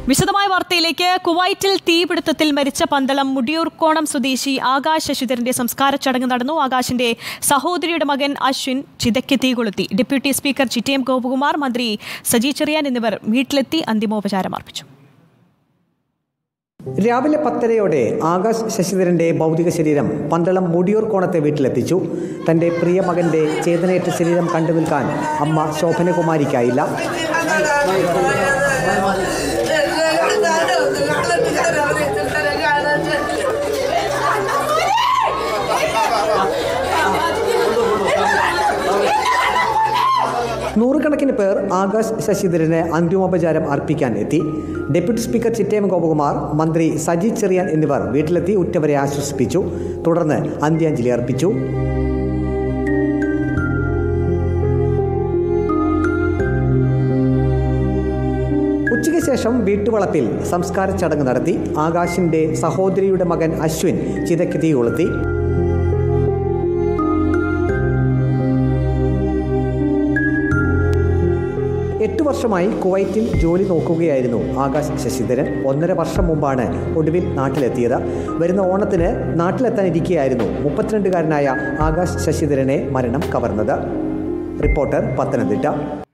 വിശദമായ വാർത്തയിലേക്ക് കുവൈറ്റിൽ തീപിടുത്തത്തിൽ മരിച്ച പന്തളം മുടിയൂർക്കോണം സ്വദേശി ആകാശ് ശശിധരന്റെ സംസ്കാര ചടങ്ങ് നടന്നു ആകാശിന്റെ സഹോദരിയുടെ മകൻ അശ്വിൻ ചിതയ്ക്ക് തീ കൊളുത്തി ഡെപ്യൂട്ടി സ്പീക്കർ ചിറ്റയം ഗോപകുമാർ മന്ത്രി സജി ചെറിയാൻ എന്നിവർ വീട്ടിലെത്തി അന്തിമോപചാരം അർപ്പിച്ചു രാവിലെ പത്തരയോടെ ആകാശ് ശശിധരന്റെ ഭൗതിക ശരീരം പന്തളം മുടിയൂർ കോണത്തെ വീട്ടിലെത്തിച്ചു തന്റെ പ്രിയ മകന്റെ ചേതനയേറ്റ ശരീരം കണ്ടു നിൽക്കാൻ അമ്മ ശോഭനകുമാരിക്കായില്ല നൂറുകണക്കിന് പേർ ആകാശ് ശശിധരന് അന്തിമോപചാരം അർപ്പിക്കാൻ എത്തി ഡെപ്യൂട്ടി സ്പീക്കർ ചിറ്റയം ഗോപകുമാർ മന്ത്രി സജി ചെറിയാൻ എന്നിവർ വീട്ടിലെത്തി ഉറ്റവരെ ആശ്വസിപ്പിച്ചു തുടർന്ന് അന്ത്യാഞ്ജലി അർപ്പിച്ചു ഉച്ചയ്ക്ക് ശേഷം വീട്ടുവളപ്പിൽ സംസ്കാര ചടങ്ങ് നടത്തി ആകാശിന്റെ സഹോദരിയുടെ മകൻ അശ്വിൻ ചിതയ്ക്ക് തീ കൊളുത്തി എട്ട് വർഷമായി കുവൈറ്റിൽ ജോലി നോക്കുകയായിരുന്നു ആകാശ് ശശിധരൻ ഒന്നര വർഷം മുമ്പാണ് ഒടുവിൽ നാട്ടിലെത്തിയത് വരുന്ന ഓണത്തിന് നാട്ടിലെത്താനിരിക്കെയായിരുന്നു മുപ്പത്തിരണ്ടുകാരനായ ആകാശ് ശശിധരനെ മരണം കവർന്നത് റിപ്പോർട്ടർ പത്തനംതിട്ട